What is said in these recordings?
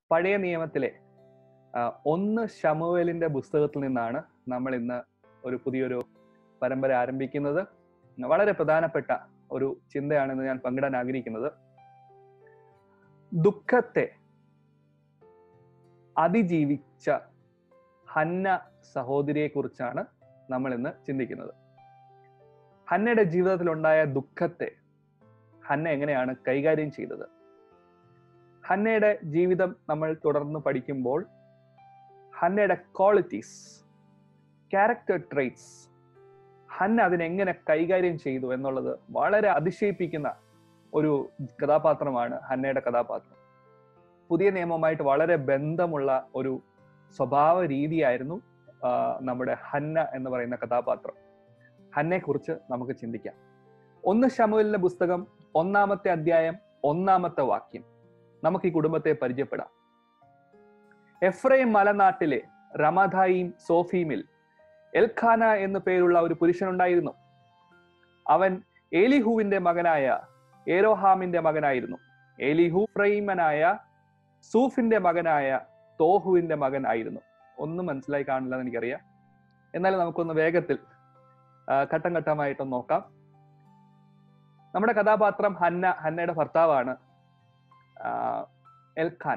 പഴയ നിയമത്തിലെ ആ, ഒന്ന് ഷമുവേലിന്റെ പുസ്തകത്തിൽ നിന്നാണ് നമ്മൾ ഇന്ന് ഒരു പുതിയൊരു പരമ്പര ആരംഭിക്കുന്നത് വളരെ പ്രധാനപ്പെട്ട ഒരു ചിന്തയാണെന്ന് ഞാൻ പങ്കിടാൻ ആഗ്രഹിക്കുന്നത് ദുഃഖത്തെ അതിജീവിച്ച ഹന്ന സഹോദരിയെ കുറിച്ചാണ് നമ്മൾ ഇന്ന് ചിന്തിക്കുന്നത് ഹന്നയുടെ ജീവിതത്തിലുണ്ടായ ദുഃഖത്തെ ഹന്ന എങ്ങനെയാണ് കൈകാര്യം ചെയ്തത് ഹന്നയുടെ ജീവിതം നമ്മൾ തുടർന്ന് പഠിക്കുമ്പോൾ ഹന്നയുടെ ക്വാളിറ്റീസ് ക്യാരക്ടർ ട്രേറ്റ്സ് ഹന്ന അതിനെങ്ങനെ കൈകാര്യം ചെയ്തു എന്നുള്ളത് വളരെ അതിശയിപ്പിക്കുന്ന ഒരു കഥാപാത്രമാണ് ഹന്നയുടെ കഥാപാത്രം പുതിയ നിയമവുമായിട്ട് വളരെ ബന്ധമുള്ള ഒരു സ്വഭാവ രീതിയായിരുന്നു ആ, നമ്മുടെ ഹന്ന എന്ന് പറയുന്ന കഥാപാത്രം ഹന്നെ കുറിച്ച് നമുക്ക് ചിന്തിക്കാം ഒന്ന് ശമുവലിന്റെ പുസ്തകം ഒന്നാമത്തെ അധ്യായം ഒന്നാമത്തെ വാക്യം നമുക്ക് ഈ കുടുംബത്തെ പരിചയപ്പെടാം എഫ്രൈം മലനാട്ടിലെ റമദായിം സോഫീമിൽ എൽഖാന എന്നു പേരുള്ള ഒരു പുരുഷനുണ്ടായിരുന്നു അവൻ ഏലിഹുവിന്റെ മകനായ ഏരോഹാമിന്റെ മകനായിരുന്നു ഏലിഹു ഫ്രൈമനായ സൂഫിന്റെ മകനായ തോഹുവിന്റെ മകൻ ആയിരുന്നു ഒന്നും മനസ്സിലായി കാണില്ല എന്ന് എനിക്കറിയാം എന്നാലും നമുക്കൊന്ന് വേഗത്തിൽ ആ, ഘട്ടം ഘട്ടമായിട്ടൊന്ന് നോക്കാം നമ്മുടെ കഥാപാത്രം ഹന്ന ഹന്നയുടെ ഭർത്താവാണ് ആ, എൽഖാന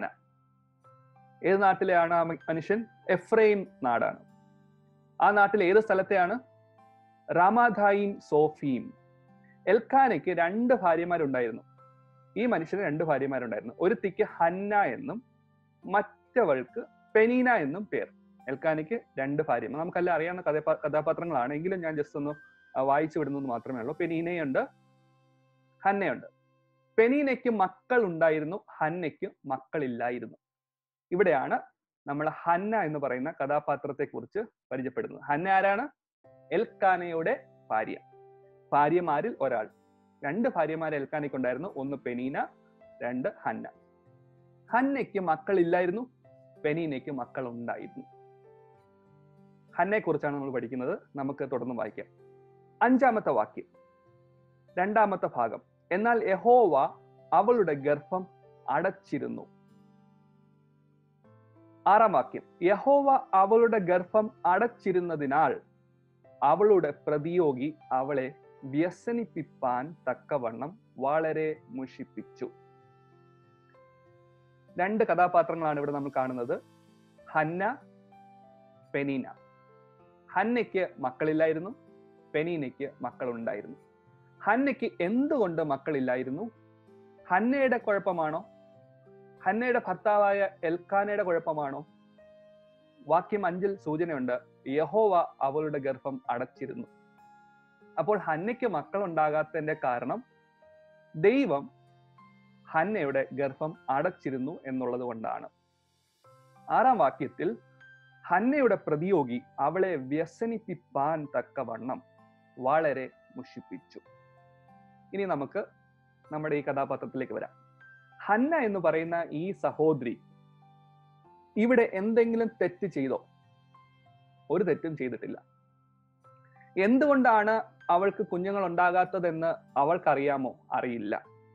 ഏത് നാട്ടിലെയാണ് ആ മ- മനുഷ്യൻ എഫ്രൈം നാടാണ് ആ നാട്ടിലെ ഏത് സ്ഥലത്തെയാണ് റാമാധായിം സോഫീം എൽഖാനയ്ക്ക് രണ്ട് ഭാര്യമാരുണ്ടായിരുന്നു ഈ മനുഷ്യന് രണ്ട് ഭാര്യമാരുണ്ടായിരുന്നു ഒരുത്തിക്ക് ഹന്ന എന്നും മറ്റവൾക്ക് പെനീന എന്നും പേർ എൽഖാനയ്ക്ക് രണ്ട് ഭാര്യമാർ നമുക്കെല്ലാം അറിയാവുന്ന കഥാപാ കഥാപാത്രങ്ങളാണ് എങ്കിലും ഞാൻ ജസ്റ്റ് ഒന്ന് ആ, വായിച്ചു വിടുന്നത് മാത്രമേ ഉള്ളൂ പെനീനയുണ്ട് ഹന്നയുണ്ട് പെനീനയ്ക്ക് മക്കൾ ഉണ്ടായിരുന്നു ഹന്നയ്ക്ക് മക്കളില്ലായിരുന്നു ഇവിടെയാണ് നമ്മൾ ഹന്ന എന്ന് പറയുന്ന കഥാപാത്രത്തെ കുറിച്ച് പരിചയപ്പെടുന്നത് ഹന്ന ആരാണ് എൽക്കാനയുടെ ഭാര്യ ഭാര്യമാരിൽ ഒരാൾ രണ്ട് ഭാര്യമാർ എൽക്കാനയ്ക്ക് ഉണ്ടായിരുന്നു ഒന്ന് പെനീന രണ്ട് ഹന്ന ഹന്നയ്ക്ക് മക്കളില്ലായിരുന്നു പെനീനയ്ക്ക് മക്കൾ ഉണ്ടായിരുന്നു ഹന്നയെ കുറിച്ചാണ് നമ്മൾ പഠിക്കുന്നത് നമുക്ക് തുടർന്ന് വായിക്കാം അഞ്ചാമത്തെ വാക്യം രണ്ടാമത്തെ ഭാഗം എന്നാൽ യഹോവ അവളുടെ ഗർഭം അടച്ചിരുന്നു ആറാം വാക്യം യഹോവ അവളുടെ ഗർഭം അടച്ചിരുന്നതിനാൽ അവളുടെ പ്രതിയോഗി അവളെ വ്യസനിപ്പിപ്പാൻ തക്കവണ്ണം വളരെ മുഷിപ്പിച്ചു രണ്ട് കഥാപാത്രങ്ങളാണ് ഇവിടെ നമ്മൾ കാണുന്നത് ഹന്ന പെനീന ഹന്നയ്ക്ക് മക്കളില്ലായിരുന്നു പെനീനയ്ക്ക് മക്കളുണ്ടായിരുന്നു ഹന്നയ്ക്ക് എന്തുകൊണ്ട് മക്കളില്ലായിരുന്നു ഹന്നയുടെ കുഴപ്പമാണോ ഹന്നയുടെ ഭർത്താവായ എൽക്കാനയുടെ കുഴപ്പമാണോ വാക്യം അഞ്ചിൽ സൂചനയുണ്ട് യഹോവ അവളുടെ ഗർഭം അടച്ചിരുന്നു അപ്പോൾ ഹന്നയ്ക്ക് മക്കൾ ഉണ്ടാകാത്തതിന്റെ കാരണം ദൈവം ഹന്നയുടെ ഗർഭം അടച്ചിരുന്നു എന്നുള്ളത് കൊണ്ടാണ് ആറാം വാക്യത്തിൽ ഹന്നയുടെ പ്രതിയോഗി അവളെ വ്യസനിപ്പിപ്പാൻ തക്കവണ്ണം വളരെ മുഷിപ്പിച്ചു ഇനി നമുക്ക് നമ്മുടെ ഈ കഥാപാത്രത്തിലേക്ക് വരാം ഹന്ന എന്ന് പറയുന്ന ഈ സഹോദരി ഇവിടെ എന്തെങ്കിലും തെറ്റ് ചെയ്തോ ഒരു തെറ്റും ചെയ്തിട്ടില്ല എന്തുകൊണ്ടാണ് അവൾക്ക് കുഞ്ഞുങ്ങൾ ഉണ്ടാകാത്തതെന്ന് അവൾക്കറിയാമോ അറിയില്ല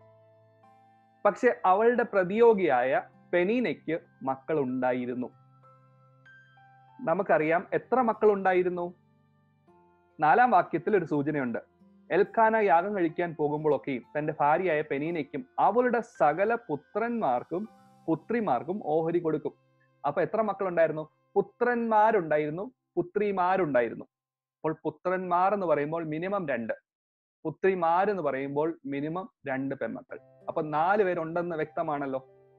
പക്ഷെ അവളുടെ പ്രതിയോഗിയായ പെനീനയ്ക്ക് മക്കൾ ഉണ്ടായിരുന്നു നമുക്കറിയാം എത്ര മക്കൾ ഉണ്ടായിരുന്നു നാലാം വാക്യത്തിൽ ഒരു സൂചനയുണ്ട് എൽക്കാന യാഗം കഴിക്കാൻ പോകുമ്പോഴൊക്കെയും തന്റെ ഭാര്യയായ പെനീനയ്ക്കും അവളുടെ സകല പുത്രന്മാർക്കും പുത്രിമാർക്കും ഓഹരി കൊടുക്കും അപ്പൊ എത്ര മക്കളുണ്ടായിരുന്നു പുത്രന്മാരുണ്ടായിരുന്നു പുത്രിമാരുണ്ടായിരുന്നു അപ്പോൾ പുത്രന്മാർ എന്ന് പറയുമ്പോൾ മിനിമം രണ്ട് പുത്രിമാർ എന്ന് പറയുമ്പോൾ മിനിമം രണ്ട് പെൺമക്കൾ അപ്പൊ നാല് പേരുണ്ടെന്ന് വ്യക്തമാണല്ലോ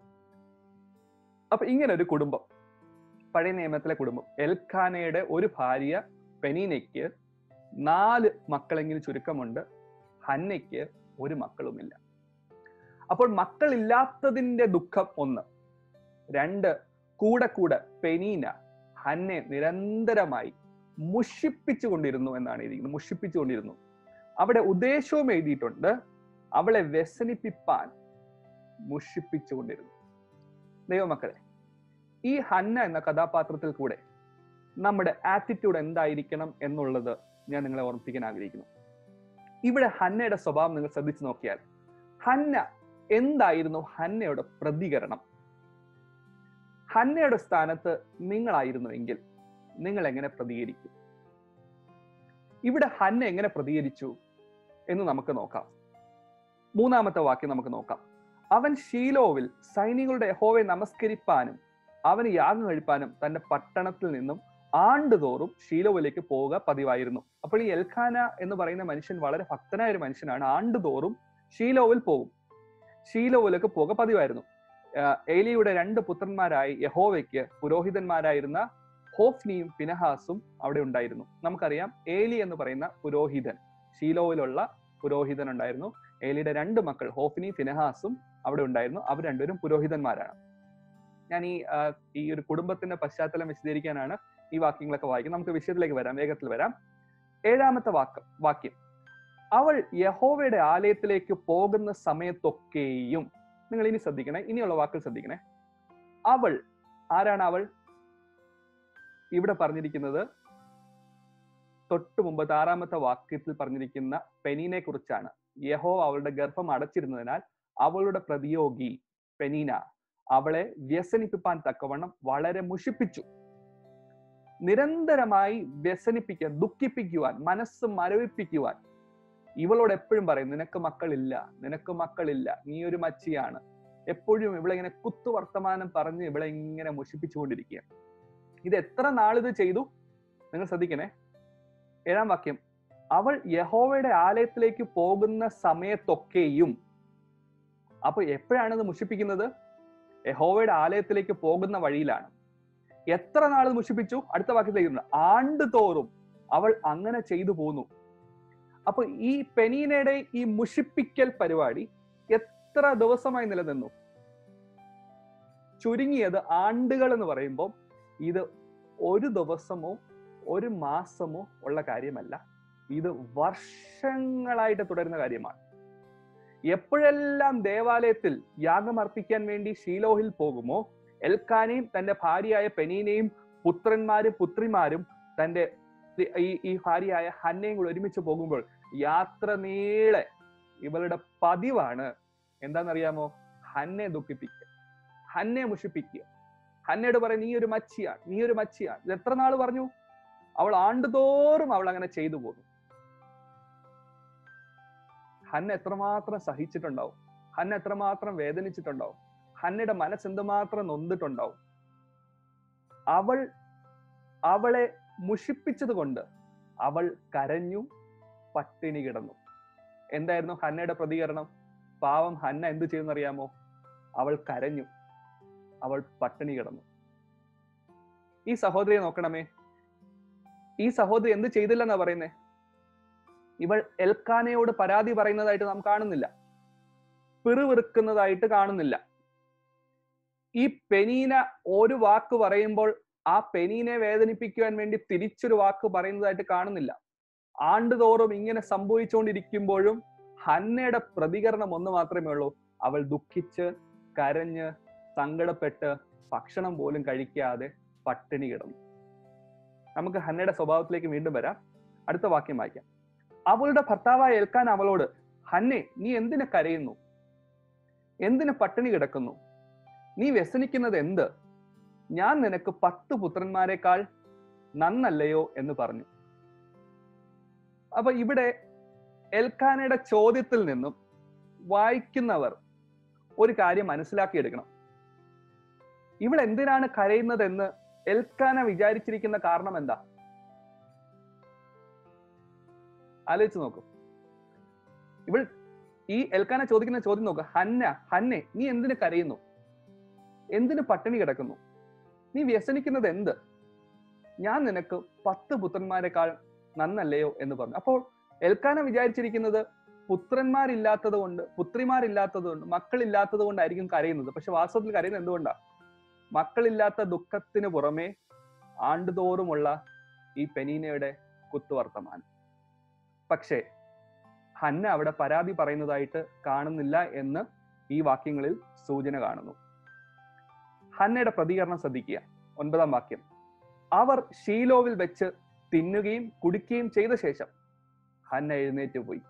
അപ്പൊ ഇങ്ങനെ ഒരു കുടുംബം പഴയ നിയമത്തിലെ കുടുംബം എൽഖാനയുടെ ഒരു ഭാര്യ പെനീനയ്ക്ക് നാല് മക്കളെങ്കിലും ചുരുക്കമുണ്ട് ഹന്നയ്ക്ക് ഒരു മക്കളുമില്ല അപ്പോൾ മക്കളില്ലാത്തതിന്റെ ദുഃഖം ഒന്ന് രണ്ട് കൂടെ കൂടെ പെനീന ഹന്നെ നിരന്തരമായി മുഷിപ്പിച്ചുകൊണ്ടിരുന്നു എന്നാണ് എഴുതിയിരിക്കുന്നത് മുഷിപ്പിച്ചുകൊണ്ടിരുന്നു അവിടെ ഉദ്ദേശവും എഴുതിയിട്ടുണ്ട് അവളെ വ്യസനിപ്പിപ്പാൻ മുഷിപ്പിച്ചുകൊണ്ടിരുന്നു ദൈവമക്കളെ ഈ ഹന്ന എന്ന കഥാപാത്രത്തിൽ കൂടെ നമ്മുടെ ആറ്റിറ്റ്യൂഡ് എന്തായിരിക്കണം എന്നുള്ളത് ഞാൻ നിങ്ങളെ ഓർമ്മിപ്പിക്കാൻ ആഗ്രഹിക്കുന്നു ഇവിടെ ഹന്നയുടെ സ്വഭാവം നിങ്ങൾ ശ്രദ്ധിച്ചു നോക്കിയാൽ ഹന്ന എന്തായിരുന്നു ഹന്നയുടെ പ്രതികരണം ഹന്നയുടെ സ്ഥാനത്ത് നിങ്ങളായിരുന്നുവെങ്കിൽ നിങ്ങൾ എങ്ങനെ പ്രതികരിക്കും ഇവിടെ ഹന്ന എങ്ങനെ പ്രതികരിച്ചു എന്ന് നമുക്ക് നോക്കാം മൂന്നാമത്തെ വാക്യം നമുക്ക് നോക്കാം അവൻ ഷീലോവിൽ സൈനികളുടെ യഹോവയെ നമസ്കരിപ്പാനും അവന് യാഗം കഴിപ്പാനും തന്റെ പട്ടണത്തിൽ നിന്നും ആണ്ടുതോറും ഷീലോവിലേക്ക് പോവുക പതിവായിരുന്നു അപ്പോൾ ഈ എൽഖാന എന്ന് പറയുന്ന മനുഷ്യൻ വളരെ ഭക്തനായ ഒരു മനുഷ്യനാണ് ആണ്ടുതോറും ഷീലോവിൽ പോകും ഷീലോവിലേക്ക് പോവുക പതിവായിരുന്നു ആഹ് ഏലിയുടെ രണ്ട് പുത്രന്മാരായി യഹോവയ്ക്ക് പുരോഹിതന്മാരായിരുന്ന ഹോഫ്നിയും പിനഹാസും അവിടെ ഉണ്ടായിരുന്നു നമുക്കറിയാം ഏലി എന്ന് പറയുന്ന പുരോഹിതൻ ഷീലോവിലുള്ള പുരോഹിതൻ ഉണ്ടായിരുന്നു ഏലിയുടെ രണ്ട് മക്കൾ ഹോഫ്നി ഫിനഹാസും അവിടെ ഉണ്ടായിരുന്നു അവർ രണ്ടുപേരും പുരോഹിതന്മാരാണ് ഞാൻ ഈ ആ, ഈ ഒരു കുടുംബത്തിന്റെ പശ്ചാത്തലം വിശദീകരിക്കാനാണ് ഈ വാക്യങ്ങളൊക്കെ വായിക്കുന്നത് നമുക്ക് വിഷയത്തിലേക്ക് വരാം വേഗത്തിൽ വരാം ഏഴാമത്തെ വാക്യം വാക്യം അവൾ യഹോവയുടെ ആലയത്തിലേക്ക് പോകുന്ന സമയത്തൊക്കെയും നിങ്ങൾ ഇനി ശ്രദ്ധിക്കണേ ഇനിയുള്ള വാക്കുകൾ ശ്രദ്ധിക്കണേ അവൾ ആരാണ് അവൾ ഇവിടെ പറഞ്ഞിരിക്കുന്നത് തൊട്ടു മുമ്പത്തെ ആറാമത്തെ വാക്യത്തിൽ പറഞ്ഞിരിക്കുന്ന പെനീനെ കുറിച്ചാണ് യഹോ അവളുടെ ഗർഭം അടച്ചിരുന്നതിനാൽ അവളുടെ പ്രതിയോഗി പെനീന അവളെ വ്യസനിപ്പിപ്പാൻ തക്കവണ്ണം വളരെ മുഷിപ്പിച്ചു നിരന്തരമായി വ്യസനിപ്പിക്കാൻ ദുഃഖിപ്പിക്കുവാൻ മനസ്സ് മരവിപ്പിക്കുവാൻ ഇവളോട് എപ്പോഴും പറയും നിനക്ക് മക്കളില്ല നിനക്ക് മക്കളില്ല നീ ഒരു മച്ചിയാണ് എപ്പോഴും ഇവളെ ഇങ്ങനെ കുത്തു വർത്തമാനം പറഞ്ഞ് ഇവളെ ഇങ്ങനെ മുഷിപ്പിച്ചുകൊണ്ടിരിക്കുക ഇത് എത്ര നാളിത് ചെയ്തു നിങ്ങൾ ശ്രദ്ധിക്കണേ ഏഴാം വാക്യം അവൾ യഹോവയുടെ ആലയത്തിലേക്ക് പോകുന്ന സമയത്തൊക്കെയും അപ്പൊ എപ്പോഴാണ് ഇത് മുഷിപ്പിക്കുന്നത് യഹോവയുടെ ആലയത്തിലേക്ക് പോകുന്ന വഴിയിലാണ് എത്ര നാൾ ഇത് മുഷിപ്പിച്ചു അടുത്ത വാക്യത്തിലേക്ക് ആണ്ട് തോറും അവൾ അങ്ങനെ ചെയ്തു പോന്നു അപ്പൊ ഈ പെനീനയുടെ ഈ മുഷിപ്പിക്കൽ പരിപാടി എത്ര ദിവസമായി നിലനിന്നു ചുരുങ്ങിയത് ആണ്ടുകൾ എന്ന് പറയുമ്പോൾ ഇത് ഒരു ദിവസമോ ഒരു മാസമോ ഉള്ള കാര്യമല്ല ഇത് വർഷങ്ങളായിട്ട് തുടരുന്ന കാര്യമാണ് എപ്പോഴെല്ലാം ദേവാലയത്തിൽ യാഗം അർപ്പിക്കാൻ വേണ്ടി ഷീലോഹിൽ പോകുമോ എൽക്കാനെയും തന്റെ ഭാര്യയായ പെനീനെയും പുത്രന്മാരും പുത്രിമാരും തന്റെ ഈ ഈ ഭാര്യയായ ഹന്നയും കൂടെ ഒരുമിച്ച് പോകുമ്പോൾ യാത്ര നീളെ ഇവളുടെ പതിവാണ് എന്താണെന്നറിയാമോ ഹന്നെ ദുഃഖിപ്പിക്കുക ഹന്നെ മുഷിപ്പിക്കുക ഹന്നയോട് പറയും നീ ഒരു മച്ചിയാണ് നീ ഒരു മച്ചിയാണ് ഇത് എത്ര നാൾ പറഞ്ഞു അവൾ ആണ്ടുതോറും അവൾ അങ്ങനെ ചെയ്തു പോകുന്നു ഹന്ന എത്രമാത്രം സഹിച്ചിട്ടുണ്ടാവും ഹന്ന എത്രമാത്രം വേദനിച്ചിട്ടുണ്ടാവും ഹന്നയുടെ മനസ്സ് എന്തുമാത്രം നൊന്നിട്ടുണ്ടാവും അവൾ അവളെ മുഷിപ്പിച്ചത് കൊണ്ട് അവൾ കരഞ്ഞു പട്ടിണി കിടന്നു എന്തായിരുന്നു ഹന്നയുടെ പ്രതികരണം പാവം ഹന്ന എന്ത് ചെയ്യുന്നറിയാമോ അവൾ കരഞ്ഞു അവൾ പട്ടിണി കിടന്നു ഈ സഹോദരിയെ നോക്കണമേ ഈ സഹോദരി എന്ത് ചെയ്തില്ലെന്നാ പറയുന്നേ ഇവൾ എൽക്കാനയോട് പരാതി പറയുന്നതായിട്ട് നാം കാണുന്നില്ല പിറുവിറുക്കുന്നതായിട്ട് കാണുന്നില്ല ഈ പെനീന ഒരു വാക്ക് പറയുമ്പോൾ ആ പെനീനെ വേദനിപ്പിക്കുവാൻ വേണ്ടി തിരിച്ചൊരു വാക്ക് പറയുന്നതായിട്ട് കാണുന്നില്ല ആണ്ടുതോറും ഇങ്ങനെ സംഭവിച്ചുകൊണ്ടിരിക്കുമ്പോഴും ഹന്നയുടെ പ്രതികരണം ഒന്ന് മാത്രമേ ഉള്ളൂ അവൾ ദുഃഖിച്ച് കരഞ്ഞ് സങ്കടപ്പെട്ട് ഭക്ഷണം പോലും കഴിക്കാതെ പട്ടിണി കിടന്നു നമുക്ക് ഹന്നയുടെ സ്വഭാവത്തിലേക്ക് വീണ്ടും വരാം അടുത്ത വാക്യം വായിക്കാം അവളുടെ ഭർത്താവായ ഏൽക്കാൻ അവളോട് ഹന്നെ നീ എന്തിനു കരയുന്നു എന്തിനു പട്ടിണി കിടക്കുന്നു നീ വ്യസനിക്കുന്നത് എന്ത് ഞാൻ നിനക്ക് പത്ത് പുത്രന്മാരെക്കാൾ നന്നല്ലയോ എന്ന് പറഞ്ഞു അപ്പൊ ഇവിടെ എൽക്കാനയുടെ ചോദ്യത്തിൽ നിന്നും വായിക്കുന്നവർ ഒരു കാര്യം മനസ്സിലാക്കിയെടുക്കണം ഇവൾ എന്തിനാണ് കരയുന്നതെന്ന് എൽക്കാന വിചാരിച്ചിരിക്കുന്ന കാരണം എന്താ ആലോചിച്ച് നോക്കൂ ഇവൾ ഈ എൽക്കാന ചോദിക്കുന്ന ചോദ്യം നോക്ക് ഹന്ന ഹന്നെ നീ എന്തിനു കരയുന്നു എന്തിനു പട്ടിണി കിടക്കുന്നു നീ വ്യസനിക്കുന്നത് എന്ത് ഞാൻ നിനക്ക് പത്ത് പുത്രന്മാരെക്കാൾ നന്നല്ലയോ എന്ന് പറഞ്ഞു അപ്പോൾ എൽക്കാന വിചാരിച്ചിരിക്കുന്നത് പുത്രന്മാരില്ലാത്തത് കൊണ്ട് പുത്രിമാരില്ലാത്തത് കൊണ്ട് മക്കളില്ലാത്തത് കൊണ്ടായിരിക്കും കരയുന്നത് പക്ഷെ വാസ്തവത്തിൽ കരയുന്നത് എന്തുകൊണ്ടാ മക്കളില്ലാത്ത ദുഃഖത്തിന് പുറമെ ആണ്ടുതോറുമുള്ള ഈ പെനീനയുടെ കുത്തുവർത്തമാനം പക്ഷേ ഹന്ന അവിടെ പരാതി പറയുന്നതായിട്ട് കാണുന്നില്ല എന്ന് ഈ വാക്യങ്ങളിൽ സൂചന കാണുന്നു ഹന്നയുടെ പ്രതികരണം ശ്രദ്ധിക്കുക ഒൻപതാം വാക്യം അവർ ഷീലോവിൽ വെച്ച് തിന്നുകയും കുടിക്കുകയും ചെയ്ത ശേഷം ഹന്ന എഴുന്നേറ്റ് പോയി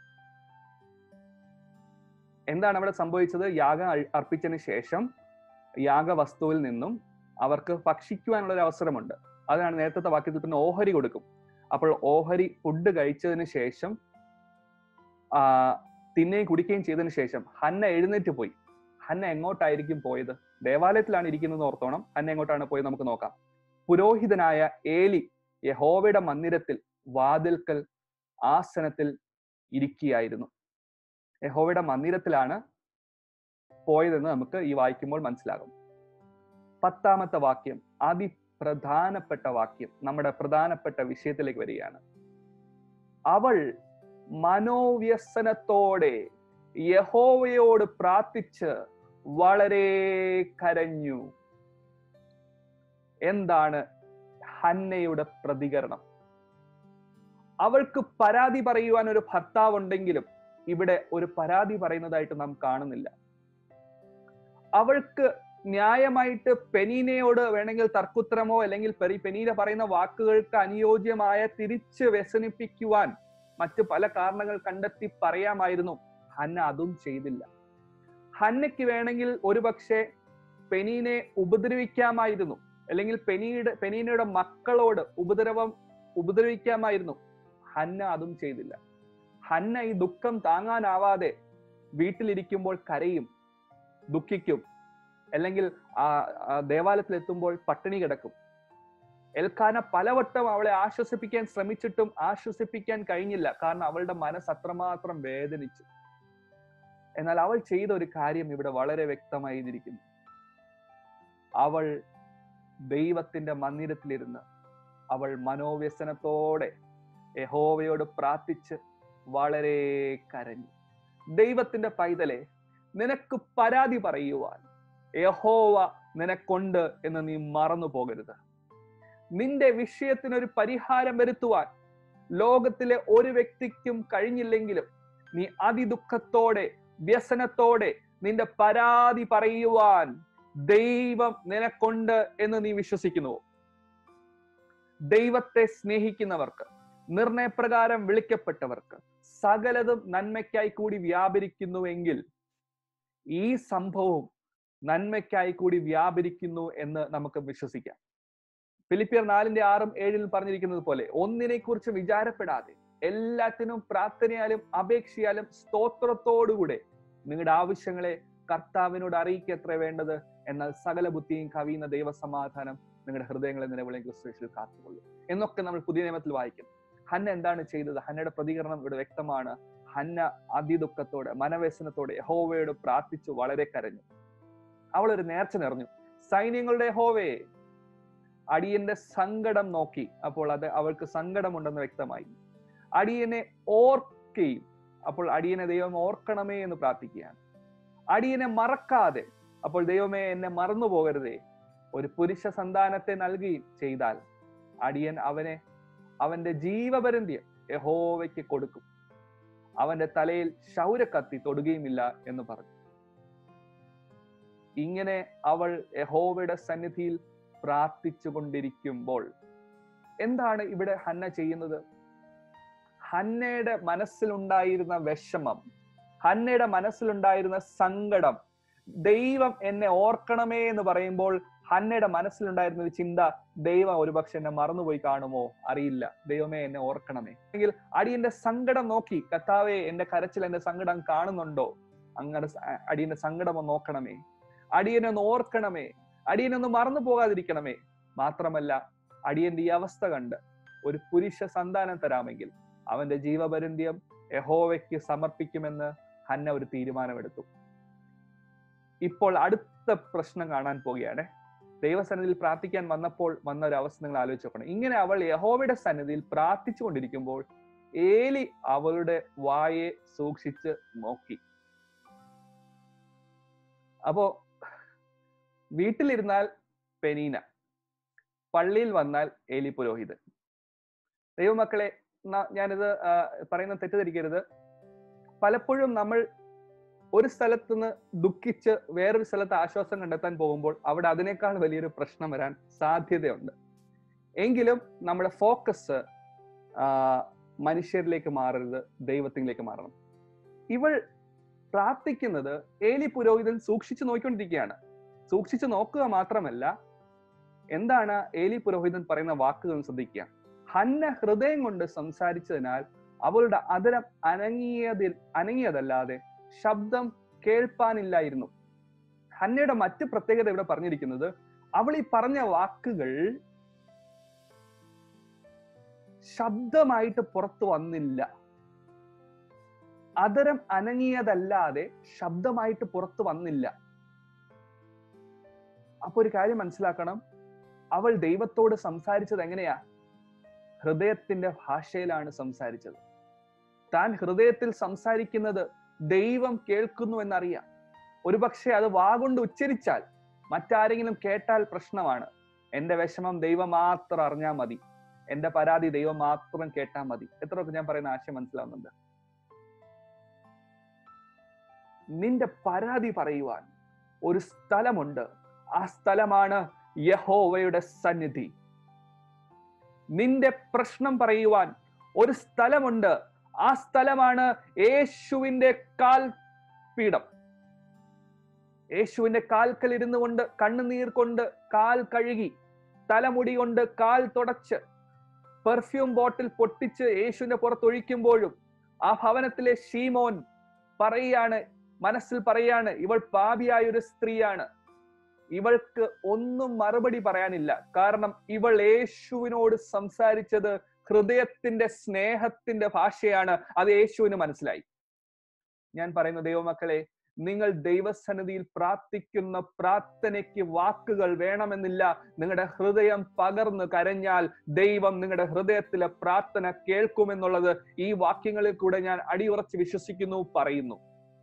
എന്താണ് അവിടെ സംഭവിച്ചത് യാഗം അർപ്പിച്ചതിന് ശേഷം യാഗവസ്തുവിൽ നിന്നും അവർക്ക് ഭക്ഷിക്കുവാനുള്ള ഒരു അവസരമുണ്ട് അതാണ് നേരത്തെ വാക്യത്തിൽ പിന്നെ ഓഹരി കൊടുക്കും അപ്പോൾ ഓഹരി ഫുഡ് കഴിച്ചതിന് ശേഷം ആ തിന്നുകയും കുടിക്കുകയും ചെയ്തതിന് ശേഷം ഹന്ന എഴുന്നേറ്റ് പോയി ഹന്ന എങ്ങോട്ടായിരിക്കും പോയത് ദേവാലയത്തിലാണ് ഇരിക്കുന്നത് ഓർത്തോണം ഹന്ന എങ്ങോട്ടാണ് പോയത് നമുക്ക് നോക്കാം പുരോഹിതനായ ഏലി യഹോവയുടെ മന്ദിരത്തിൽ വാതിൽക്കൽ ആസനത്തിൽ ഇരിക്കുകയായിരുന്നു യഹോവയുടെ മന്ദിരത്തിലാണ് പോയതെന്ന് നമുക്ക് ഈ വായിക്കുമ്പോൾ മനസ്സിലാകും പത്താമത്തെ വാക്യം അതിപ്രധാനപ്പെട്ട വാക്യം നമ്മുടെ പ്രധാനപ്പെട്ട വിഷയത്തിലേക്ക് വരികയാണ് അവൾ മനോവ്യസനത്തോടെ യഹോവയോട് പ്രാർത്ഥിച്ച് വളരെ കരഞ്ഞു എന്താണ് ഹന്നയുടെ പ്രതികരണം അവൾക്ക് പരാതി പറയുവാൻ ഒരു ഭർത്താവ് ഉണ്ടെങ്കിലും ഇവിടെ ഒരു പരാതി പറയുന്നതായിട്ട് നാം കാണുന്നില്ല അവൾക്ക് ന്യായമായിട്ട് പെനീനയോട് വേണമെങ്കിൽ തർക്കുത്തരമോ അല്ലെങ്കിൽ പെരി പെനീന പറയുന്ന വാക്കുകൾക്ക് അനുയോജ്യമായ തിരിച്ച് വ്യസനിപ്പിക്കുവാൻ മറ്റു പല കാരണങ്ങൾ കണ്ടെത്തി പറയാമായിരുന്നു ഹന്ന അതും ചെയ്തില്ല ഹന്നയ്ക്ക് വേണമെങ്കിൽ ഒരുപക്ഷെ പെനീനെ ഉപദ്രവിക്കാമായിരുന്നു അല്ലെങ്കിൽ പെനീയുടെ പെനീനയുടെ മക്കളോട് ഉപദ്രവം ഉപദ്രവിക്കാമായിരുന്നു ഹന്ന അതും ചെയ്തില്ല ഹന്ന ഈ ദുഃഖം താങ്ങാനാവാതെ വീട്ടിലിരിക്കുമ്പോൾ കരയും ദുഃഖിക്കും അല്ലെങ്കിൽ ആ ദേവാലയത്തിൽ എത്തുമ്പോൾ പട്ടിണി കിടക്കും എൽക്കാന പലവട്ടം അവളെ ആശ്വസിപ്പിക്കാൻ ശ്രമിച്ചിട്ടും ആശ്വസിപ്പിക്കാൻ കഴിഞ്ഞില്ല കാരണം അവളുടെ മനസ്സ് അത്രമാത്രം വേദനിച്ചു എന്നാൽ അവൾ ചെയ്ത ഒരു കാര്യം ഇവിടെ വളരെ വ്യക്തമായിരിക്കുന്നു അവൾ ദൈവത്തിന്റെ മന്ദിരത്തിലിരുന്ന് അവൾ മനോവ്യസനത്തോടെ യഹോവയോട് പ്രാർത്ഥിച്ച് വളരെ കരഞ്ഞു ദൈവത്തിന്റെ പൈതലെ നിനക്ക് പരാതി പറയുവാൻ യഹോവ നിനക്കൊണ്ട് എന്ന് നീ മറന്നു പോകരുത് നിന്റെ വിഷയത്തിനൊരു പരിഹാരം വരുത്തുവാൻ ലോകത്തിലെ ഒരു വ്യക്തിക്കും കഴിഞ്ഞില്ലെങ്കിലും നീ അതിദുഃഖത്തോടെ വ്യസനത്തോടെ നിന്റെ പരാതി പറയുവാൻ ദൈവം നിനക്കൊണ്ട് എന്ന് നീ വിശ്വസിക്കുന്നു ദൈവത്തെ സ്നേഹിക്കുന്നവർക്ക് നിർണയപ്രകാരം വിളിക്കപ്പെട്ടവർക്ക് സകലതും നന്മയ്ക്കായി കൂടി വ്യാപരിക്കുന്നുവെങ്കിൽ ഈ സംഭവം നന്മയ്ക്കായി കൂടി വ്യാപരിക്കുന്നു എന്ന് നമുക്ക് വിശ്വസിക്കാം ഫിലിപ്പിയർ നാലിന്റെ ആറും ഏഴിലും പറഞ്ഞിരിക്കുന്നത് പോലെ ഒന്നിനെ കുറിച്ച് വിചാരപ്പെടാതെ എല്ലാത്തിനും പ്രാർത്ഥനയാലും അപേക്ഷയാലും സ്തോത്രത്തോടുകൂടെ നിങ്ങളുടെ ആവശ്യങ്ങളെ കർത്താവിനോട് അറിയിക്കത്ര വേണ്ടത് എന്നാൽ സകല ബുദ്ധിയും കവിയുന്ന ദൈവസമാധാനം നിങ്ങളുടെ ഹൃദയങ്ങളെ നിലവിളെ ക്രിസ്തുവിൽ കാത്തുകൊള്ളും എന്നൊക്കെ നമ്മൾ പുതിയ നിയമത്തിൽ വായിക്കും ഹന്ന എന്താണ് ചെയ്തത് ഹന്നയുടെ പ്രതികരണം ഇവിടെ വ്യക്തമാണ് ഹന്ന അതിദുഃഖത്തോടെ മനവ്യസനത്തോടെ യഹോവയോട് പ്രാർത്ഥിച്ചു വളരെ കരഞ്ഞു അവൾ ഒരു നേർച്ച നിറഞ്ഞു സൈന്യങ്ങളുടെ യഹോവേ അടിയന്റെ സങ്കടം നോക്കി അപ്പോൾ അത് അവൾക്ക് സങ്കടമുണ്ടെന്ന് വ്യക്തമായി അടിയനെ ഓർക്കുകയും അപ്പോൾ അടിയനെ ദൈവം ഓർക്കണമേ എന്ന് പ്രാർത്ഥിക്കുകയാണ് അടിയനെ മറക്കാതെ അപ്പോൾ ദൈവമേ എന്നെ മറന്നു പോകരുതേ ഒരു പുരുഷ സന്താനത്തെ നൽകുകയും ചെയ്താൽ അടിയൻ അവനെ അവന്റെ ജീവപര്യന്തം യഹോവയ്ക്ക് കൊടുക്കും അവന്റെ തലയിൽ ശൗരക്കത്തി തൊടുകയുമില്ല എന്ന് പറഞ്ഞു ഇങ്ങനെ അവൾ യഹോവയുടെ സന്നിധിയിൽ പ്രാർത്ഥിച്ചു കൊണ്ടിരിക്കുമ്പോൾ എന്താണ് ഇവിടെ ഹന്ന ചെയ്യുന്നത് ഹന്നയുടെ മനസ്സിലുണ്ടായിരുന്ന വിഷമം ഹന്നയുടെ മനസ്സിലുണ്ടായിരുന്ന സങ്കടം ദൈവം എന്നെ ഓർക്കണമേ എന്ന് പറയുമ്പോൾ ഹന്നയുടെ മനസ്സിലുണ്ടായിരുന്ന ഒരു ചിന്ത ദൈവം ഒരുപക്ഷെ എന്നെ മറന്നുപോയി കാണുമോ അറിയില്ല ദൈവമേ എന്നെ ഓർക്കണമേ എങ്കിൽ അടിയന്റെ സങ്കടം നോക്കി കത്താവേ എന്റെ കരച്ചിൽ എന്റെ സങ്കടം കാണുന്നുണ്ടോ അങ്ങനെ അടിയന്റെ സങ്കടം ഒന്ന് നോക്കണമേ അടിയനെ ഒന്ന് ഓർക്കണമേ അടിയനൊന്ന് മറന്നു പോകാതിരിക്കണമേ മാത്രമല്ല അടിയന്റെ ഈ അവസ്ഥ കണ്ട് ഒരു പുരുഷ സന്താനം തരാമെങ്കിൽ അവന്റെ ജീവപര്യന്തം യഹോവയ്ക്ക് സമർപ്പിക്കുമെന്ന് ഹന്ന ഒരു തീരുമാനമെടുത്തു ഇപ്പോൾ അടുത്ത പ്രശ്നം കാണാൻ പോവുകയാണ് ദൈവസന്നിധിയിൽ പ്രാർത്ഥിക്കാൻ വന്നപ്പോൾ വന്ന ഒരു അവസ്ഥ നിങ്ങൾ ആലോചിച്ച് നോക്കണം ഇങ്ങനെ അവൾ യഹോവയുടെ സന്നിധിയിൽ പ്രാർത്ഥിച്ചു കൊണ്ടിരിക്കുമ്പോൾ ഏലി അവളുടെ വായെ സൂക്ഷിച്ച് നോക്കി അപ്പോ വീട്ടിലിരുന്നാൽ പെനീന പള്ളിയിൽ വന്നാൽ ഏലി പുരോഹിതൻ ദൈവമക്കളെ ഞാനിത് പറയുന്ന തെറ്റിദ്ധരിക്കരുത് പലപ്പോഴും നമ്മൾ ഒരു സ്ഥലത്ത് നിന്ന് ദുഃഖിച്ച് വേറൊരു സ്ഥലത്ത് ആശ്വാസം കണ്ടെത്താൻ പോകുമ്പോൾ അവിടെ അതിനേക്കാൾ വലിയൊരു പ്രശ്നം വരാൻ സാധ്യതയുണ്ട് എങ്കിലും നമ്മുടെ ഫോക്കസ് മനുഷ്യരിലേക്ക് മാറരുത് ദൈവത്തിലേക്ക് മാറണം ഇവൾ പ്രാർത്ഥിക്കുന്നത് ഏലി പുരോഹിതൻ സൂക്ഷിച്ചു നോക്കിക്കൊണ്ടിരിക്കുകയാണ് സൂക്ഷിച്ചു നോക്കുക മാത്രമല്ല എന്താണ് ഏലി പുരോഹിതൻ പറയുന്ന വാക്കുകൾ എന്ന് ശ്രദ്ധിക്കുക ഹന്ന ഹൃദയം കൊണ്ട് സംസാരിച്ചതിനാൽ അവളുടെ അതിരം അനങ്ങിയതിൽ അനങ്ങിയതല്ലാതെ ശബ്ദം കേൾപ്പാനില്ലായിരുന്നു ഹന്നയുടെ മറ്റു പ്രത്യേകത ഇവിടെ പറഞ്ഞിരിക്കുന്നത് അവൾ ഈ പറഞ്ഞ വാക്കുകൾ ശബ്ദമായിട്ട് പുറത്തു വന്നില്ല അതരം അനങ്ങിയതല്ലാതെ ശബ്ദമായിട്ട് പുറത്തു വന്നില്ല അപ്പൊ ഒരു കാര്യം മനസ്സിലാക്കണം അവൾ ദൈവത്തോട് സംസാരിച്ചത് എങ്ങനെയാ ഹൃദയത്തിന്റെ ഭാഷയിലാണ് സംസാരിച്ചത് താൻ ഹൃദയത്തിൽ സംസാരിക്കുന്നത് ദൈവം കേൾക്കുന്നു എന്നറിയാം ഒരുപക്ഷെ അത് വാഗൊണ്ട് ഉച്ചരിച്ചാൽ മറ്റാരെങ്കിലും കേട്ടാൽ പ്രശ്നമാണ് എന്റെ വിഷമം ദൈവം മാത്രം അറിഞ്ഞാൽ മതി എന്റെ പരാതി ദൈവം മാത്രം കേട്ടാൽ മതി എത്രയൊക്കെ ഞാൻ പറയുന്ന ആശയം മനസ്സിലാവുന്നുണ്ട് നിന്റെ പരാതി പറയുവാൻ ഒരു സ്ഥലമുണ്ട് ആ സ്ഥലമാണ് യഹോവയുടെ സന്നിധി നിന്റെ പ്രശ്നം പറയുവാൻ ഒരു സ്ഥലമുണ്ട് ആ സ്ഥലമാണ് യേശുവിന്റെ കാൽ പീഠം യേശുവിന്റെ കാൽക്കൽ ഇരുന്നു കൊണ്ട് കണ്ണുനീർ കൊണ്ട് കാൽ കഴുകി തലമുടി കൊണ്ട് കാൽ തുടച്ച് പെർഫ്യൂം ബോട്ടിൽ പൊട്ടിച്ച് യേശുവിന്റെ പുറത്തൊഴിക്കുമ്പോഴും ആ ഭവനത്തിലെ ഷീമോൻ പറയാണ് മനസ്സിൽ പറയാണ് ഇവൾ പാപിയായ ഒരു സ്ത്രീയാണ് ഇവൾക്ക് ഒന്നും മറുപടി പറയാനില്ല കാരണം ഇവൾ യേശുവിനോട് സംസാരിച്ചത് ഹൃദയത്തിന്റെ സ്നേഹത്തിന്റെ ഭാഷയാണ് അത് യേശുവിന് മനസ്സിലായി ഞാൻ പറയുന്ന ദൈവമക്കളെ നിങ്ങൾ ദൈവസന്നിധിയിൽ പ്രാർത്ഥിക്കുന്ന പ്രാർത്ഥനയ്ക്ക് വാക്കുകൾ വേണമെന്നില്ല നിങ്ങളുടെ ഹൃദയം പകർന്ന് കരഞ്ഞാൽ ദൈവം നിങ്ങളുടെ ഹൃദയത്തിലെ പ്രാർത്ഥന കേൾക്കുമെന്നുള്ളത് ഈ വാക്യങ്ങളിൽ കൂടെ ഞാൻ അടിയുറച്ച് വിശ്വസിക്കുന്നു പറയുന്നു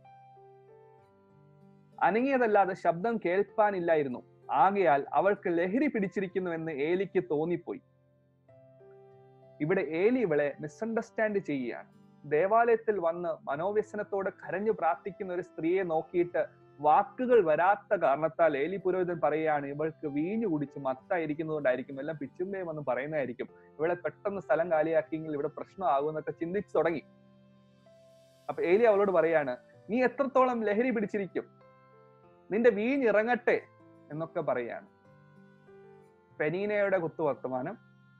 അനങ്ങിയതല്ലാതെ ശബ്ദം കേൾപ്പാനില്ലായിരുന്നു ആകയാൽ അവൾക്ക് ലഹരി പിടിച്ചിരിക്കുന്നുവെന്ന് ഏലിക്ക് തോന്നിപ്പോയി ഇവിടെ ഏലി ഇവളെ മിസ്അണ്ടർസ്റ്റാൻഡ് ചെയ്യുകയാണ് ദേവാലയത്തിൽ വന്ന് മനോവ്യസനത്തോടെ കരഞ്ഞു പ്രാർത്ഥിക്കുന്ന ഒരു സ്ത്രീയെ നോക്കിയിട്ട് വാക്കുകൾ വരാത്ത കാരണത്താൽ ഏലി പുരോഹിതൻ പറയുകയാണ് ഇവൾക്ക് വീഞ്ഞു കുടിച്ച് മത്തായിരിക്കുന്നതുകൊണ്ടായിരിക്കും എല്ലാം പിച്ചുമ്പയും എന്ന് പറയുന്നതായിരിക്കും ഇവളെ പെട്ടെന്ന് സ്ഥലം കാലിയാക്കിയെങ്കിൽ ഇവിടെ പ്രശ്നമാകുമെന്നൊക്കെ ചിന്തിച്ചു തുടങ്ങി അപ്പൊ ഏലി അവളോട് പറയാണ് നീ എത്രത്തോളം ലഹരി പിടിച്ചിരിക്കും നിന്റെ വീഞ്ഞിറങ്ങട്ടെ എന്നൊക്കെ പറയാണ് പെനീനയുടെ കുത്തുവർത്തമാനം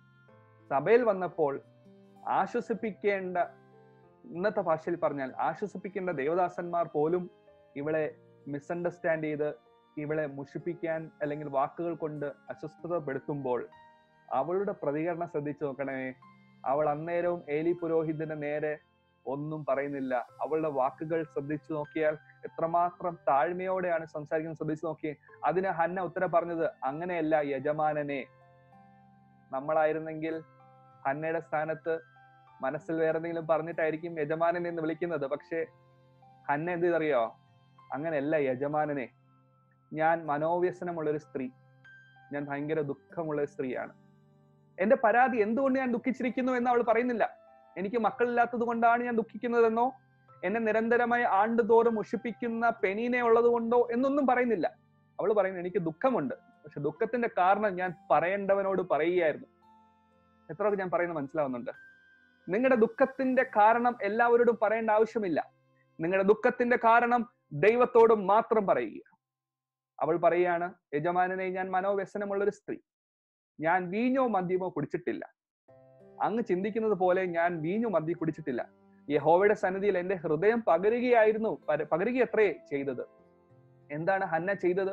സഭയിൽ വന്നപ്പോൾ ആശ്വസിപ്പിക്കേണ്ട ഇന്നത്തെ ഭാഷയിൽ പറഞ്ഞാൽ ആശ്വസിപ്പിക്കേണ്ട ദേവദാസന്മാർ പോലും ഇവളെ മിസ്അണ്ടർസ്റ്റാൻഡ് ചെയ്ത് ഇവളെ മുഷിപ്പിക്കാൻ അല്ലെങ്കിൽ വാക്കുകൾ കൊണ്ട് അസ്വസ്ഥതപ്പെടുത്തുമ്പോൾ അവളുടെ പ്രതികരണം ശ്രദ്ധിച്ചു നോക്കണമേ അവൾ അന്നേരവും ഏലി പുരോഹിതന്റെ നേരെ ഒന്നും പറയുന്നില്ല അവളുടെ വാക്കുകൾ ശ്രദ്ധിച്ചു നോക്കിയാൽ എത്രമാത്രം താഴ്മയോടെയാണ് സംസാരിക്കുന്നത് ശ്രദ്ധിച്ചു നോക്കി അതിന് ഹന്ന ഉത്തരം പറഞ്ഞത് അങ്ങനെയല്ല യജമാനനെ നമ്മളായിരുന്നെങ്കിൽ ഹന്നയുടെ സ്ഥാനത്ത് മനസ്സിൽ വേറെ എന്തെങ്കിലും പറഞ്ഞിട്ടായിരിക്കും യജമാനൻ എന്ന് വിളിക്കുന്നത് പക്ഷെ ഹന്ന എന്ത് ചെയ്തറിയോ അങ്ങനെയല്ല യജമാനനെ ഞാൻ മനോവ്യസനമുള്ള ഒരു സ്ത്രീ ഞാൻ ഭയങ്കര ദുഃഖമുള്ള ഒരു സ്ത്രീയാണ് എന്റെ പരാതി എന്തുകൊണ്ട് ഞാൻ ദുഃഖിച്ചിരിക്കുന്നു എന്ന് അവൾ പറയുന്നില്ല എനിക്ക് മക്കളില്ലാത്തത് കൊണ്ടാണ് ഞാൻ ദുഃഖിക്കുന്നതെന്നോ എന്നെ നിരന്തരമായി ആണ്ടുതോറും മുഷിപ്പിക്കുന്ന പെനീനെ ഉള്ളത് കൊണ്ടോ എന്നൊന്നും പറയുന്നില്ല അവൾ പറയുന്നു എനിക്ക് ദുഃഖമുണ്ട് പക്ഷെ ദുഃഖത്തിന്റെ കാരണം ഞാൻ പറയേണ്ടവനോട് പറയുകയായിരുന്നു എത്രയൊക്കെ ഞാൻ പറയുന്നത് മനസ്സിലാവുന്നുണ്ട് നിങ്ങളുടെ ദുഃഖത്തിന്റെ കാരണം എല്ലാവരോടും പറയേണ്ട ആവശ്യമില്ല നിങ്ങളുടെ ദുഃഖത്തിന്റെ കാരണം ദൈവത്തോട് മാത്രം പറയുക അവൾ പറയുകയാണ് യജമാനനെ ഞാൻ മനോവ്യസനമുള്ള ഒരു സ്ത്രീ ഞാൻ വീഞ്ഞോ മദ്യമോ കുടിച്ചിട്ടില്ല അങ്ങ് ചിന്തിക്കുന്നത് പോലെ ഞാൻ വീഞ്ഞു മദ്യം കുടിച്ചിട്ടില്ല യഹോവയുടെ സന്നിധിയിൽ എന്റെ ഹൃദയം പകരുകയായിരുന്നു പകരുക എത്രേ ചെയ്തത് എന്താണ് ഹന്ന ചെയ്തത്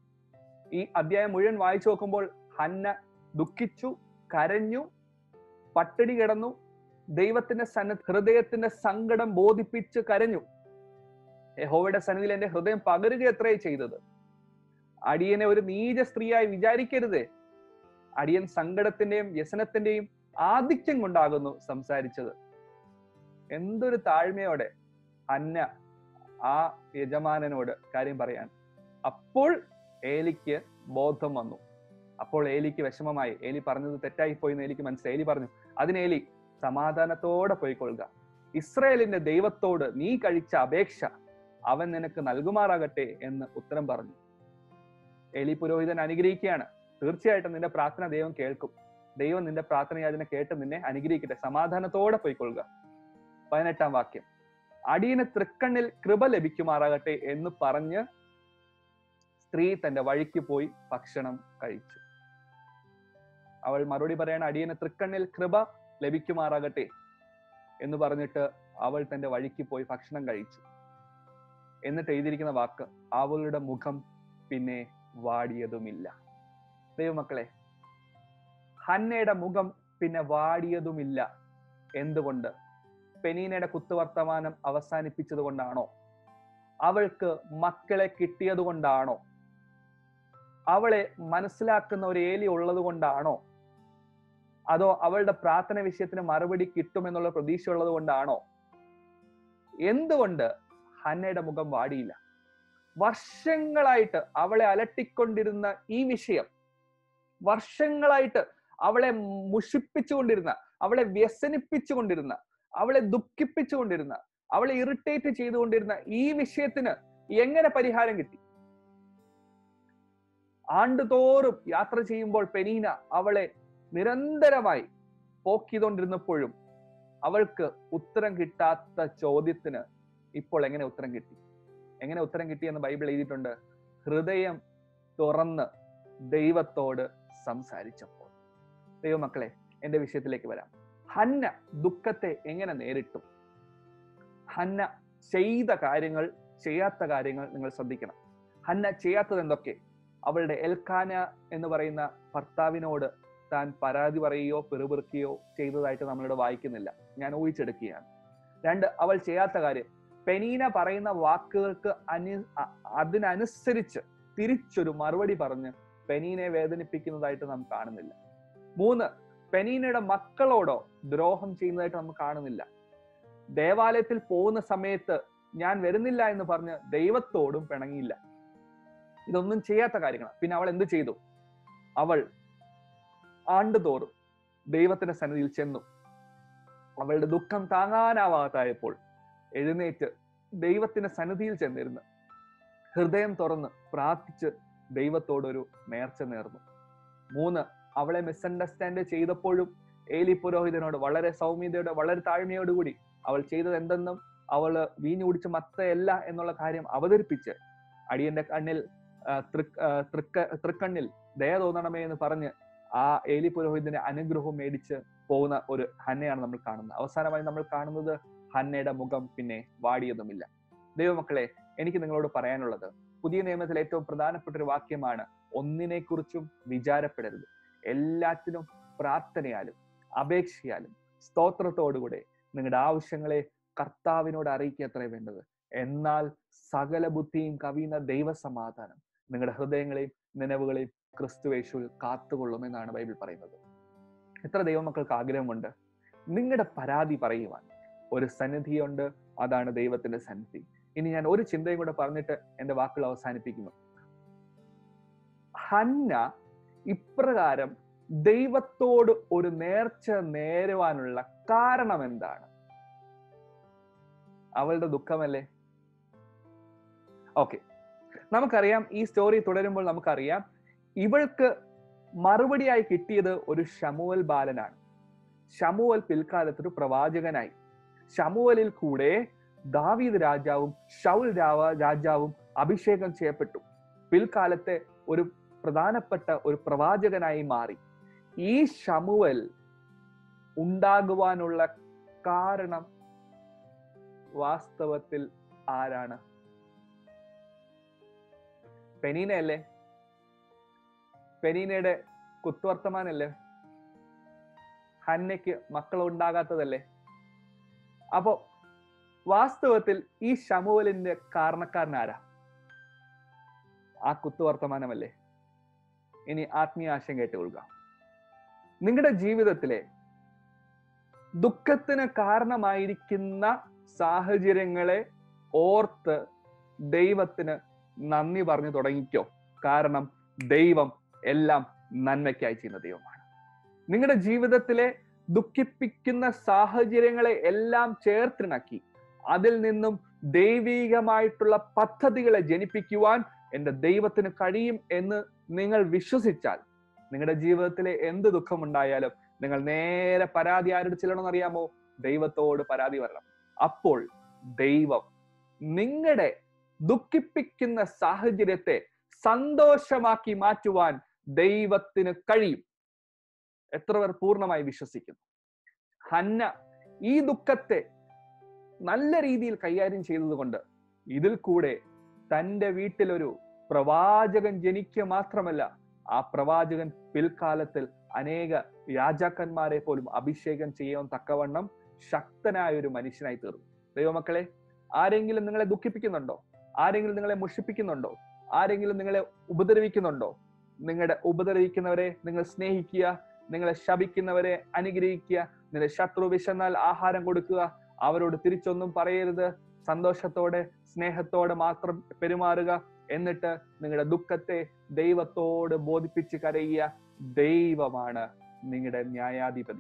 ഈ അധ്യായം മുഴുവൻ വായിച്ചു നോക്കുമ്പോൾ ഹന്ന ദുഃഖിച്ചു കരഞ്ഞു പട്ടിണി കിടന്നു ദൈവത്തിന്റെ സന്ന ഹൃദയത്തിന്റെ സങ്കടം ബോധിപ്പിച്ച് കരഞ്ഞു യഹോവയുടെ സന്നിധിയിൽ എന്റെ ഹൃദയം പകരുക എത്രേ ചെയ്തത് അടിയനെ ഒരു നീച സ്ത്രീയായി വിചാരിക്കരുതേ അടിയൻ സങ്കടത്തിന്റെയും വ്യസനത്തിന്റെയും ആധിക്യം കൊണ്ടാകുന്നു സംസാരിച്ചത് എന്തൊരു താഴ്മയോടെ അന്ന ആ യജമാനനോട് കാര്യം പറയാൻ അപ്പോൾ ഏലിക്ക് ബോധം വന്നു അപ്പോൾ ഏലിക്ക് വിഷമമായി ഏലി പറഞ്ഞത് തെറ്റായി പോയി എന്ന് ഏലിക്ക് മനസ്സിലായി ഏലി പറഞ്ഞു അതിന് ഏലി സമാധാനത്തോടെ പോയിക്കൊള്ളുക ഇസ്രയേലിന്റെ ദൈവത്തോട് നീ കഴിച്ച അപേക്ഷ അവൻ നിനക്ക് നൽകുമാറാകട്ടെ എന്ന് ഉത്തരം പറഞ്ഞു ഏലി പുരോഹിതൻ അനുഗ്രഹിക്കുകയാണ് തീർച്ചയായിട്ടും നിന്റെ പ്രാർത്ഥന ദൈവം കേൾക്കും ദൈവം നിന്റെ പ്രാർത്ഥന യാചന കേട്ട് നിന്നെ അനുഗ്രഹിക്കട്ടെ സമാധാനത്തോടെ പോയിക്കൊള്ളുക പതിനെട്ടാം വാക്യം അടിയന് തൃക്കണ്ണിൽ കൃപ ലഭിക്കുമാറാകട്ടെ എന്ന് പറഞ്ഞ് സ്ത്രീ തന്റെ വഴിക്ക് പോയി ഭക്ഷണം കഴിച്ചു അവൾ മറുപടി പറയണ അടിയന് തൃക്കണ്ണിൽ കൃപ ലഭിക്കുമാറാകട്ടെ എന്ന് പറഞ്ഞിട്ട് അവൾ തന്റെ വഴിക്ക് പോയി ഭക്ഷണം കഴിച്ചു എന്നിട്ട് എഴുതിയിരിക്കുന്ന വാക്ക് അവളുടെ മുഖം പിന്നെ വാടിയതുമില്ല ദൈവമക്കളെ ഹന്നയുടെ മുഖം പിന്നെ വാടിയതുമില്ല എന്തുകൊണ്ട് പെനീനയുടെ കുത്തുവർത്തമാനം അവസാനിപ്പിച്ചത് കൊണ്ടാണോ അവൾക്ക് മക്കളെ കിട്ടിയത് കൊണ്ടാണോ അവളെ മനസ്സിലാക്കുന്ന ഒരു ഏലി ഉള്ളത് കൊണ്ടാണോ അതോ അവളുടെ പ്രാർത്ഥന വിഷയത്തിന് മറുപടി കിട്ടുമെന്നുള്ള പ്രതീക്ഷ ഉള്ളത് കൊണ്ടാണോ എന്തുകൊണ്ട് ഹന്നയുടെ മുഖം വാടിയില്ല വർഷങ്ങളായിട്ട് അവളെ അലട്ടിക്കൊണ്ടിരുന്ന ഈ വിഷയം വർഷങ്ങളായിട്ട് അവളെ മുഷിപ്പിച്ചുകൊണ്ടിരുന്ന അവളെ വ്യസനിപ്പിച്ചുകൊണ്ടിരുന്ന അവളെ ദുഃഖിപ്പിച്ചുകൊണ്ടിരുന്ന അവളെ ഇറിറ്റേറ്റ് ചെയ്തുകൊണ്ടിരുന്ന ഈ വിഷയത്തിന് എങ്ങനെ പരിഹാരം കിട്ടി ആണ്ടുതോറും യാത്ര ചെയ്യുമ്പോൾ പെനീന അവളെ നിരന്തരമായി പോക്കിയതുകൊണ്ടിരുന്നപ്പോഴും അവൾക്ക് ഉത്തരം കിട്ടാത്ത ചോദ്യത്തിന് ഇപ്പോൾ എങ്ങനെ ഉത്തരം കിട്ടി എങ്ങനെ ഉത്തരം കിട്ടി എന്ന് ബൈബിൾ എഴുതിയിട്ടുണ്ട് ഹൃദയം തുറന്ന് ദൈവത്തോട് സംസാരിച്ചപ്പോൾ ദൈവമക്കളെ എന്റെ വിഷയത്തിലേക്ക് വരാം ഹന്ന ദുഃഖത്തെ എങ്ങനെ നേരിട്ടു ഹന്ന ചെയ്ത കാര്യങ്ങൾ ചെയ്യാത്ത കാര്യങ്ങൾ നിങ്ങൾ ശ്രദ്ധിക്കണം ഹന്ന ചെയ്യാത്തത് എന്തൊക്കെ അവളുടെ എൽക്കാന എന്ന് പറയുന്ന ഭർത്താവിനോട് താൻ പരാതി പറയുകയോ പിറുപിറുക്കുകയോ ചെയ്തതായിട്ട് നമ്മളിവിടെ വായിക്കുന്നില്ല ഞാൻ ഊഹിച്ചെടുക്കുകയാണ് രണ്ട് അവൾ ചെയ്യാത്ത കാര്യം പെനീന പറയുന്ന വാക്കുകൾക്ക് അനു അതിനനുസരിച്ച് തിരിച്ചൊരു മറുപടി പറഞ്ഞ് പെനീനെ വേദനിപ്പിക്കുന്നതായിട്ട് നാം കാണുന്നില്ല മൂന്ന് പെനീനയുടെ മക്കളോടോ ദ്രോഹം ചെയ്യുന്നതായിട്ട് നമുക്ക് കാണുന്നില്ല ദേവാലയത്തിൽ പോകുന്ന സമയത്ത് ഞാൻ വരുന്നില്ല എന്ന് പറഞ്ഞ് ദൈവത്തോടും പിണങ്ങിയില്ല ഇതൊന്നും ചെയ്യാത്ത കാര്യങ്ങളാണ് പിന്നെ അവൾ എന്ത് ചെയ്തു അവൾ ആണ്ടുതോറും ദൈവത്തിന്റെ സന്നിധിയിൽ ചെന്നു അവളുടെ ദുഃഖം താങ്ങാനാവാതായപ്പോൾ എഴുന്നേറ്റ് ദൈവത്തിന്റെ സന്നിധിയിൽ ചെന്നിരുന്ന് ഹൃദയം തുറന്ന് പ്രാർത്ഥിച്ച് ദൈവത്തോടൊരു നേർച്ച നേർന്നു മൂന്ന് അവളെ മിസ്അണ്ടർസ്റ്റാൻഡ് ചെയ്തപ്പോഴും ഏലി പുരോഹിതനോട് വളരെ സൗമ്യതയോടെ വളരെ താഴ്മയോടുകൂടി അവൾ ചെയ്തത് എന്തെന്നും അവള് വീഞ്ഞു കുടിച്ച് മത്തയല്ല എന്നുള്ള കാര്യം അവതരിപ്പിച്ച് അടിയന്റെ കണ്ണിൽ തൃക്ക തൃക്കണ്ണിൽ ദയ തോന്നണമേ എന്ന് പറഞ്ഞ് ആ ഏലി പുരോഹിതന്റെ അനുഗ്രഹവും മേടിച്ച് പോകുന്ന ഒരു ഹന്നയാണ് നമ്മൾ കാണുന്നത് അവസാനമായി നമ്മൾ കാണുന്നത് ഹന്നയുടെ മുഖം പിന്നെ വാടിയതുമില്ല ദൈവമക്കളെ എനിക്ക് നിങ്ങളോട് പറയാനുള്ളത് പുതിയ നിയമത്തിലെ ഏറ്റവും പ്രധാനപ്പെട്ട ഒരു വാക്യമാണ് ഒന്നിനെ കുറിച്ചും വിചാരപ്പെടരുത് എല്ലാറ്റിനും പ്രാർത്ഥനയാലും അപേക്ഷയാലും സ്തോത്രത്തോടുകൂടെ നിങ്ങളുടെ ആവശ്യങ്ങളെ കർത്താവിനോട് അറിയിക്കുക അത്രേ വേണ്ടത് എന്നാൽ സകല ബുദ്ധിയും കവിയുന്ന ദൈവസമാധാനം നിങ്ങളുടെ ഹൃദയങ്ങളെയും നനവുകളെയും ക്രിസ്തുവേശുവിൽ കാത്തുകൊള്ളുമെന്നാണ് ബൈബിൾ പറയുന്നത് എത്ര ദൈവമക്കൾക്ക് ആഗ്രഹമുണ്ട് നിങ്ങളുടെ പരാതി പറയുവാൻ ഒരു സന്നിധിയുണ്ട് അതാണ് ദൈവത്തിന്റെ സന്നിധി ഇനി ഞാൻ ഒരു ചിന്തയും കൂടെ പറഞ്ഞിട്ട് എന്റെ വാക്കുകൾ അവസാനിപ്പിക്കുന്നു ഹന്ന ഇപ്രകാരം ദൈവത്തോട് ഒരു നേർച്ച നേരുവാനുള്ള കാരണം എന്താണ് അവളുടെ ദുഃഖമല്ലേ ഓക്കെ നമുക്കറിയാം ഈ സ്റ്റോറി തുടരുമ്പോൾ നമുക്കറിയാം ഇവൾക്ക് മറുപടിയായി കിട്ടിയത് ഒരു ഷമുവൽ ബാലനാണ് ഷമുവൽ പിൽക്കാലത്ത് ഒരു പ്രവാചകനായി ഷമുവലിൽ കൂടെ ദാവീദ് രാജാവും ഷൗൽ രാജാവും അഭിഷേകം ചെയ്യപ്പെട്ടു പിൽക്കാലത്തെ ഒരു പ്രധാനപ്പെട്ട ഒരു പ്രവാചകനായി മാറി ഈ ഷമുവൽ ഉണ്ടാകുവാനുള്ള കാരണം വാസ്തവത്തിൽ ആരാണ് പെനീനയല്ലേ പെനീനയുടെ കുത്തുവർത്തമാനല്ലേ ഹന്നയ്ക്ക് മക്കൾ ഉണ്ടാകാത്തതല്ലേ അപ്പോ വാസ്തവത്തിൽ ഈ ഷമുവലിന്റെ കാരണക്കാരനാരാ ആ കുത്തുവർത്തമാനമല്ലേ ഇനി ആത്മീയ ആശയം കേട്ടുകൊള്ളുക നിങ്ങളുടെ ജീവിതത്തിലെ ദുഃഖത്തിന് കാരണമായിരിക്കുന്ന സാഹചര്യങ്ങളെ ഓർത്ത് ദൈവത്തിന് നന്ദി പറഞ്ഞു തുടങ്ങിക്കോ കാരണം ദൈവം എല്ലാം നന്മയ്ക്കായി ചെയ്യുന്ന ദൈവമാണ് നിങ്ങളുടെ ജീവിതത്തിലെ ദുഃഖിപ്പിക്കുന്ന സാഹചര്യങ്ങളെ എല്ലാം ചേർത്തിണക്കി അതിൽ നിന്നും ദൈവീകമായിട്ടുള്ള പദ്ധതികളെ ജനിപ്പിക്കുവാൻ എന്റെ ദൈവത്തിന് കഴിയും എന്ന് നിങ്ങൾ വിശ്വസിച്ചാൽ നിങ്ങളുടെ ജീവിതത്തിലെ എന്ത് ദുഃഖമുണ്ടായാലും നിങ്ങൾ നേരെ പരാതി ആരോട് ചെല്ലണമെന്ന് അറിയാമോ ദൈവത്തോട് പരാതി വരണം അപ്പോൾ ദൈവം നിങ്ങളുടെ ദുഃഖിപ്പിക്കുന്ന സാഹചര്യത്തെ സന്തോഷമാക്കി മാറ്റുവാൻ ദൈവത്തിന് കഴിയും എത്ര പേർ പൂർണ്ണമായി വിശ്വസിക്കുന്നു ഹന്ന ഈ ദുഃഖത്തെ നല്ല രീതിയിൽ കൈകാര്യം ചെയ്തതുകൊണ്ട് ഇതിൽ കൂടെ തന്റെ വീട്ടിലൊരു പ്രവാചകൻ ജനിക്കുക മാത്രമല്ല ആ പ്രവാചകൻ പിൽക്കാലത്തിൽ അനേക രാജാക്കന്മാരെ പോലും അഭിഷേകം ചെയ്യാൻ തക്കവണ്ണം ശക്തനായ ഒരു മനുഷ്യനായി തീർന്നു ദൈവമക്കളെ ആരെങ്കിലും നിങ്ങളെ ദുഃഖിപ്പിക്കുന്നുണ്ടോ ആരെങ്കിലും നിങ്ങളെ മുഷിപ്പിക്കുന്നുണ്ടോ ആരെങ്കിലും നിങ്ങളെ ഉപദ്രവിക്കുന്നുണ്ടോ നിങ്ങളുടെ ഉപദ്രവിക്കുന്നവരെ നിങ്ങൾ സ്നേഹിക്കുക നിങ്ങളെ ശപിക്കുന്നവരെ അനുഗ്രഹിക്കുക നിങ്ങളുടെ ശത്രു വിശന്നാൽ ആഹാരം കൊടുക്കുക അവരോട് തിരിച്ചൊന്നും പറയരുത് സന്തോഷത്തോടെ സ്നേഹത്തോടെ മാത്രം പെരുമാറുക എന്നിട്ട് നിങ്ങളുടെ ദുഃഖത്തെ ദൈവത്തോട് ബോധിപ്പിച്ച് കരയുക ദൈവമാണ് നിങ്ങളുടെ ന്യായാധിപതി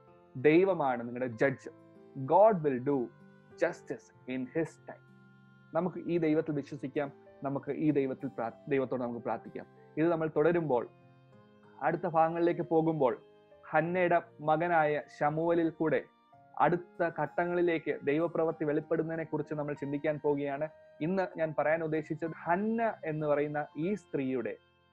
ദൈവമാണ് നിങ്ങളുടെ judge God will do justice in his time നമുക്ക് ഈ ദൈവത്തിൽ വിശ്വസിക്കാം നമുക്ക് ഈ ദൈവത്തിൽ പ്രാ- ദൈവത്തോട് നമുക്ക് പ്രാർത്ഥിക്കാം ഇത് നമ്മൾ തുടരുമ്പോൾ അടുത്ത ഭാഗങ്ങളിലേക്ക് പോകുമ്പോൾ ഹന്നയുടെ മകനായ ശമുവലിൽ കൂടെ അടുത്ത ഘട്ടങ്ങളിലേക്ക് ദൈവപ്രവൃത്തി വെളിപ്പെടുന്നതിനെ കുറിച്ച് നമ്മൾ ചിന്തിക്കാൻ പോവുകയാണ് ഇന്ന് ഞാൻ പറയാൻ ഉദ്ദേശിച്ചത് ഹന്ന എന്ന് പറയുന്ന ഈ സ്ത്രീയുടെ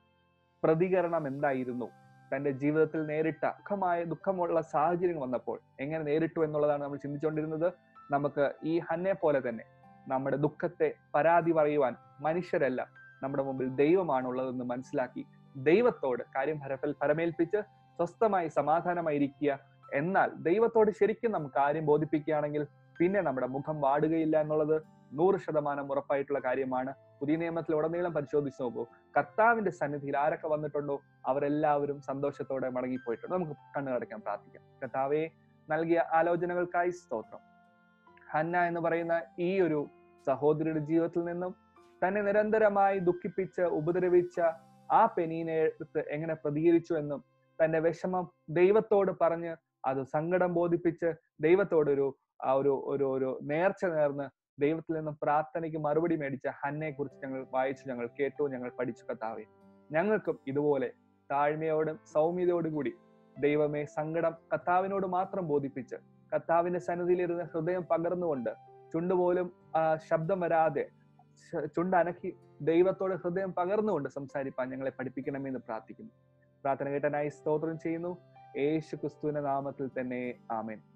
പ്രതികരണം എന്തായിരുന്നു തന്റെ ജീവിതത്തിൽ നേരിട്ട ദുഃഖമായ ദുഃഖമുള്ള സാഹചര്യങ്ങൾ വന്നപ്പോൾ എങ്ങനെ നേരിട്ടു എന്നുള്ളതാണ് നമ്മൾ ചിന്തിച്ചുകൊണ്ടിരുന്നത് നമുക്ക് ഈ ഹന്നെ പോലെ തന്നെ നമ്മുടെ ദുഃഖത്തെ പരാതി പറയുവാൻ മനുഷ്യരല്ല നമ്മുടെ മുമ്പിൽ ദൈവമാണുള്ളതെന്ന് മനസ്സിലാക്കി ദൈവത്തോട് കാര്യം പരപ്പൽ പരമേൽപ്പിച്ച് സ്വസ്ഥമായി സമാധാനമായിരിക്കുക എന്നാൽ ദൈവത്തോട് ശരിക്കും നമുക്ക് കാര്യം ബോധിപ്പിക്കുകയാണെങ്കിൽ പിന്നെ നമ്മുടെ മുഖം വാടുകയില്ല എന്നുള്ളത് നൂറ് ശതമാനം ഉറപ്പായിട്ടുള്ള കാര്യമാണ് പുതിയ നിയമത്തിൽ ഉടനീളം പരിശോധിച്ച് നോക്കൂ കർത്താവിന്റെ സന്നിധിയിൽ ആരൊക്കെ വന്നിട്ടുണ്ടോ അവരെല്ലാവരും സന്തോഷത്തോടെ മടങ്ങിപ്പോയിട്ടുണ്ട് നമുക്ക് കണ്ണുകടയ്ക്കാൻ പ്രാർത്ഥിക്കാം കർത്താവെ നൽകിയ ആലോചനകൾക്കായി സ്തോത്രം ഹന്ന എന്ന് പറയുന്ന ഈ ഒരു സഹോദരിയുടെ ജീവിതത്തിൽ നിന്നും തന്നെ നിരന്തരമായി ദുഃഖിപ്പിച്ച് ഉപദ്രവിച്ച ആ പെനീനെ എടുത്ത് എങ്ങനെ പ്രതികരിച്ചു എന്നും തന്റെ വിഷമം ദൈവത്തോട് പറഞ്ഞ് അത് സങ്കടം ബോധിപ്പിച്ച് ദൈവത്തോടൊരു ആ ഒരു ഒരു ഒരു നേർച്ച നേർന്ന് ദൈവത്തിൽ നിന്നും പ്രാർത്ഥനയ്ക്ക് മറുപടി മേടിച്ച ഹന്നയെ കുറിച്ച് ഞങ്ങൾ വായിച്ചു ഞങ്ങൾ കേട്ടു ഞങ്ങൾ പഠിച്ചു കത്താവേ ഞങ്ങൾക്കും ഇതുപോലെ താഴ്മയോടും സൗമ്യതയോടും കൂടി ദൈവമേ സങ്കടം കർത്താവിനോട് മാത്രം ബോധിപ്പിച്ച് കർത്താവിന്റെ സന്നിധിയിലിരുന്ന് ഹൃദയം പകർന്നുകൊണ്ട് ചുണ്ടുപോലും ആ ശബ്ദം വരാതെ ശ- ചുണ്ടനക്കി ദൈവത്തോട് ഹൃദയം പകർന്നുകൊണ്ട് സംസാരിപ്പാൻ ഞങ്ങളെ പഠിപ്പിക്കണമെന്ന് പ്രാർത്ഥിക്കുന്നു പ്രാർത്ഥന കേട്ടനായി സ്തോത്രം ചെയ്യുന്നു യേശു ക്രിസ്തുവിന്റെ നാമത്തിൽ തന്നെ ആമേൻ